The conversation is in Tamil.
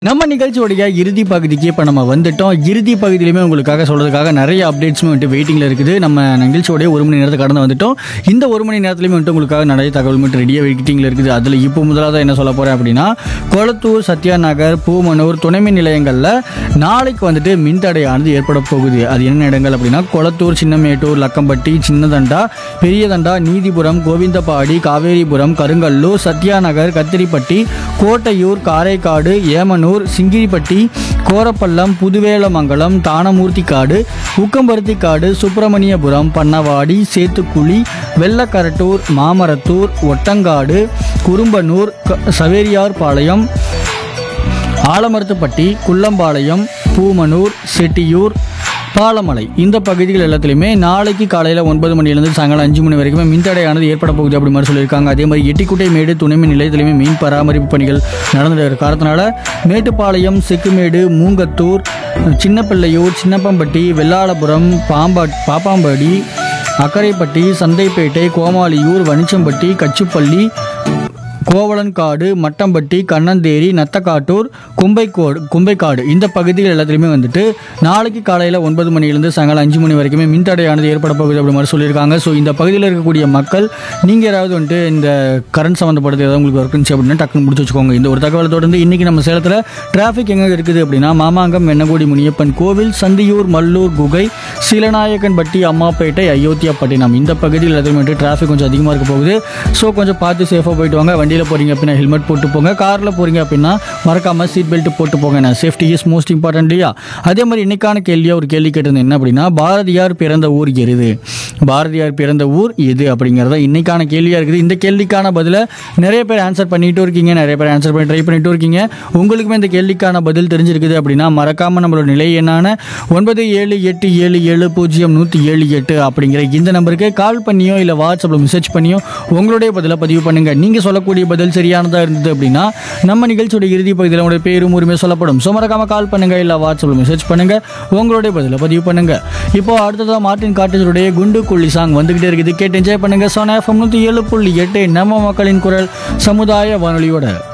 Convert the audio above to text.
நம்ம நிகழ்ச்சியோடைய இறுதி பகுதிக்கு இப்போ நம்ம வந்துட்டோம் இறுதி பகுதியிலுமே உங்களுக்காக சொல்றதுக்காக நிறைய அப்டேட்ஸுமே வந்துட்டு வெயிட்டிங்கில் இருக்குது நம்ம நிகழ்ச்சியோடைய ஒரு மணி நேரத்தை கடந்து வந்துட்டோம் இந்த ஒரு மணி நேரத்துலையுமே வந்துட்டு உங்களுக்காக நிறைய தகவல் மட்டும் ரெடியாக வெயிட்டிங்கில் இருக்குது அதில் இப்போ முதலாவது என்ன சொல்ல போகிறேன் அப்படின்னா கொளத்தூர் சத்யா நகர் பூமனூர் துணைமின் நிலையங்களில் நாளைக்கு வந்துட்டு மின்தடையானது ஏற்பட போகுது அது என்ன இடங்கள் அப்படின்னா கொளத்தூர் சின்னமேட்டூர் லக்கம்பட்டி சின்னதண்டா பெரியதண்டா நீதிபுரம் கோவிந்தபாடி காவேரிபுரம் கருங்கல்லூர் சத்யா நகர் கத்திரிப்பட்டி கோட்டையூர் காரைக்காடு ஏமனூர் சிங்கிரிப்பட்டி கோரப்பள்ளம் புதுவேலமங்கலம் தானமூர்த்திக்காடு உக்கம்பருத்திக்காடு சுப்பிரமணியபுரம் பண்ணவாடி சேத்துக்குழி வெள்ளக்கரட்டூர் மாமரத்தூர் ஒட்டங்காடு குறும்பனூர் க- சவேரியார் பாளையம் ஆலமரத்துப்பட்டி குள்ளம்பாளையம் பூமனூர் செட்டியூர் பாலமலை இந்த பகுதிகள் எல்லாத்துலேயுமே நாளைக்கு காலையில் ஒன்பது மணிலேருந்து சாயங்காலம் அஞ்சு மணி வரைக்குமே மின்தடையானது ஏற்பட போகுது அப்படி மாதிரி சொல்லியிருக்காங்க அதே மாதிரி எட்டிக்குட்டை மேடு துணைமின் நிலையத்திலையுமே மீன் பராமரிப்பு பணிகள் நடந்துட்டு இருக்கிற காரணத்தினால மேட்டுப்பாளையம் செக்குமேடு மூங்கத்தூர் சின்னப்பிள்ளையூர் சின்னப்பம்பட்டி வெள்ளாளபுரம் பாம்பா பாப்பாம்படி அக்கரைப்பட்டி சந்தைப்பேட்டை கோமாளியூர் வனிச்சம்பட்டி கச்சுப்பள்ளி கோவலன்காடு மட்டம்பட்டி கண்ணந்தேரி நத்தக்காட்டூர் கும்பைக்கோடு கும்பைக்காடு இந்த பகுதிகள் எல்லாத்துலேயுமே வந்துட்டு நாளைக்கு காலையில் ஒன்பது மணிலேருந்து சாயங்காலம் அஞ்சு மணி வரைக்குமே மின்தடையானது ஏற்பட போகுது அப்படி மாதிரி சொல்லியிருக்காங்க ஸோ இந்த பகுதியில் இருக்கக்கூடிய மக்கள் நீங்கள் யாராவது வந்துட்டு இந்த கரண்ட் சம்மந்தப்பட்டது ஏதாவது உங்களுக்கு ஒர்க் இருந்துச்சு அப்படின்னா டக்குன்னு முடிச்சு வச்சுக்கோங்க இந்த ஒரு தகவலை தொடர்ந்து இன்றைக்கி நம்ம சேலத்தில் டிராஃபிக் எங்கே இருக்குது அப்படின்னா மாமாங்கம் வெண்ணகோடி முனியப்பன் கோவில் சந்தியூர் மல்லூர் குகை சீலநாயக்கன்பட்டி அம்மாப்பேட்டை அயோத்தியாப்பட்டினம் இந்த பகுதியில் எல்லாத்தையுமே வந்துட்டு டிராஃபிக் கொஞ்சம் அதிகமாக இருக்க போகுது ஸோ கொஞ்சம் பார்த்து சேஃபாக போயிட்டு வாங்க வண்டியில் போகிறீங்க அப்படின்னா ஹெல்மெட் போட்டு போங்க காரில் போகிறீங்க அப்படின்னா மறக்காமல் சீட் பெல்ட் போட்டு போங்க நான் சேஃப்டி இஸ் மோஸ்ட் இம்பார்ட்டன்ட் இல்லையா அதே மாதிரி இன்னைக்கான கேள்வியாக ஒரு கேள்வி கேட்டிருந்தேன் என்ன அப்படின்னா பாரதியார் பிறந்த ஊர் எது பாரதியார் பிறந்த ஊர் எது அப்படிங்கிறத இன்னைக்கான கேள்வியாக இருக்குது இந்த கேள்விக்கான பதிலை நிறைய பேர் ஆன்சர் பண்ணிட்டு இருக்கீங்க நிறைய பேர் ஆன்சர் பண்ணி ட்ரை பண்ணிட்டு இருக்கீங்க உங்களுக்குமே இந்த கேள்விக்கான பதில் தெரிஞ்சிருக்குது அப்படின்னா மறக்காமல் நம்மளோட நிலை என்னான ஒன்பது ஏழு எட்டு ஏழு ஏழு பூஜ்ஜியம் நூற்றி ஏழு எட்டு அப்படிங்கிற இந்த நம்பருக்கு கால் பண்ணியோ இல்லை வாட்ஸ்அப்பில் மெசேஜ் பண்ணியோ உங்களுடைய பதிலை பதிவு பண்ணுங்கள் நீங்கள் சொல்லக்கூடிய பதில் சரியானதாக இருந்தது அப்படின்னா நம்ம நிகழ்ச்சியோட இறுதி பகுதியில் உங்களுடைய பேரும் உரிமை சொல்லப்படும் ஸோ மறக்காம கால் பண்ணுங்க இல்லை வாட்ஸ்அப்பில் மெசேஜ் பண்ணுங்க உங்களுடைய பதிலை பதிவு பண்ணுங்க இப்போ அடுத்ததாக மார்ட்டின் காட்டேஜருடைய குண்டு குள்ளி சாங் வந்துகிட்டே இருக்குது கேட்டு என்ஜாய் பண்ணுங்க சோனா எஃப்எம் நூற்றி ஏழு புள்ளி எட்டு நம்ம மக்களின் குரல் சமுதாய வானொலியோட